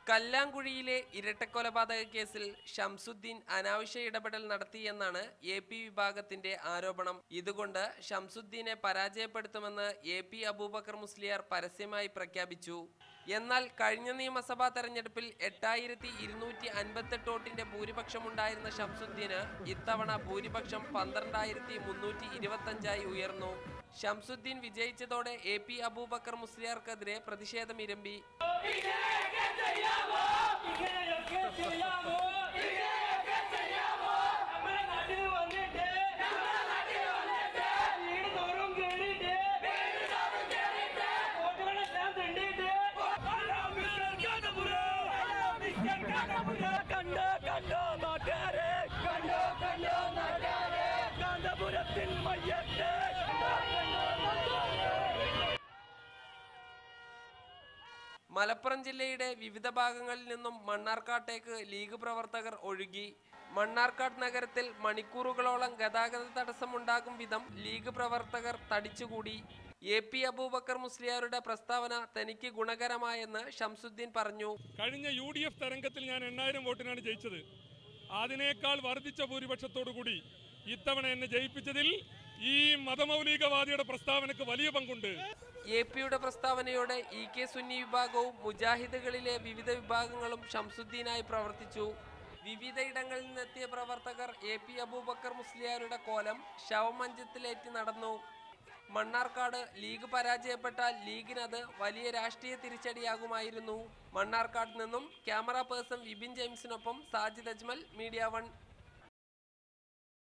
കല്ലാങ്കുഴിയിലെ ഇരട്ടക്കൊലപാതക കേസിൽ ഷംസുദ്ദീൻ അനാവശ്യ ഇടപെടൽ നടത്തിയെന്നാണ് എ പി വിഭാഗത്തിന്റെ ആരോപണം ഇതുകൊണ്ട് ഷംസുദ്ദീനെ പരാജയപ്പെടുത്തുമെന്ന് എ പി അബൂബക്കർ മുസ്ലിയാർ പരസ്യമായി പ്രഖ്യാപിച്ചു എന്നാൽ കഴിഞ്ഞ നിയമസഭാ തെരഞ്ഞെടുപ്പിൽ എട്ടായിരത്തി ഇരുന്നൂറ്റി അൻപത്തെട്ട് വോട്ടിന്റെ ഭൂരിപക്ഷമുണ്ടായിരുന്ന ഷംസുദ്ദീന് ഇത്തവണ ഭൂരിപക്ഷം പന്ത്രണ്ടായിരത്തി മുന്നൂറ്റി ഇരുപത്തഞ്ചായി ഉയർന്നു ഷംസുദ്ദീൻ വിജയിച്ചതോടെ എ പി അബൂബക്കർ മുസ്ലിയാർക്കെതിരെ പ്രതിഷേധം ഇരമ്പി ഇങ്ങനെയൊക്കെ ചെയ്യാമോ ഇങ്ങനെയൊക്കെ ചെയ്യാമോ നമ്മുടെ നാട്ടിൽ വന്നിട്ട് നമ്മുടെ നാട്ടിൽ വന്നിട്ട് വീട് തോറും കേറിയിട്ട് വീട് തോറും കേറിയിട്ട് വോട്ടുകളെല്ലാം തണ്ടിയിട്ട് കണ്ടോ കണ്ടോ നാട്ടുകാരെ കണ്ടോ കണ്ടോ നാട്ടുകാരെ കാന്തപുരത്തിൽ മയ്യത്ത് കണ്ടോ കണ്ടോ നാട്ടുകാരെ മലപ്പുറം ജില്ലയുടെ വിവിധ ഭാഗങ്ങളിൽ നിന്നും മണ്ണാർക്കാട്ടേക്ക് ലീഗ് പ്രവർത്തകർ ഒഴുകി മണ്ണാർക്കാട് നഗരത്തിൽ മണിക്കൂറുകളോളം ഗതാഗത തടസ്സമുണ്ടാകും വിധം ലീഗ് പ്രവർത്തകർ തടിച്ചുകൂടി എ പി അബൂബക്കർ മുസ്ലിയാരുടെ പ്രസ്താവന തനിക്ക് ഗുണകരമായെന്ന് ഷംസുദ്ദീൻ പറഞ്ഞു കഴിഞ്ഞ യു ഡി എഫ് തരംഗത്തിൽ ഞാൻ എണ്ണായിരം വോട്ടിനാണ് ജയിച്ചത് അതിനേക്കാൾ വർദ്ധിച്ച ഭൂരിപക്ഷത്തോടുകൂടി ഇത്തവണ എന്നെ ജയിപ്പിച്ചതിൽ ഈ മതമൗലികവാദിയുടെ പ്രസ്താവനക്ക് വലിയ പങ്കുണ്ട് എ പിയുടെ പ്രസ്താവനയോടെ ഇ കെ സുന്നി വിഭാഗവും മുജാഹിദുകളിലെ വിവിധ വിഭാഗങ്ങളും ഷംസുദ്ദീനായി പ്രവർത്തിച്ചു വിവിധയിടങ്ങളിൽ നിന്നെത്തിയ പ്രവർത്തകർ എ പി അബൂബക്കർ മുസ്ലിയാരുടെ കോലം ശവമഞ്ചത്തിലേറ്റി നടന്നു മണ്ണാർക്കാട് ലീഗ് പരാജയപ്പെട്ടാൽ ലീഗിനത് വലിയ രാഷ്ട്രീയ തിരിച്ചടിയാകുമായിരുന്നു മണ്ണാർക്കാട് നിന്നും ക്യാമറ പേഴ്സൺ വിപിൻ ജെയിംസിനൊപ്പം സാജിദ് അജ്മൽ മീഡിയ വൺ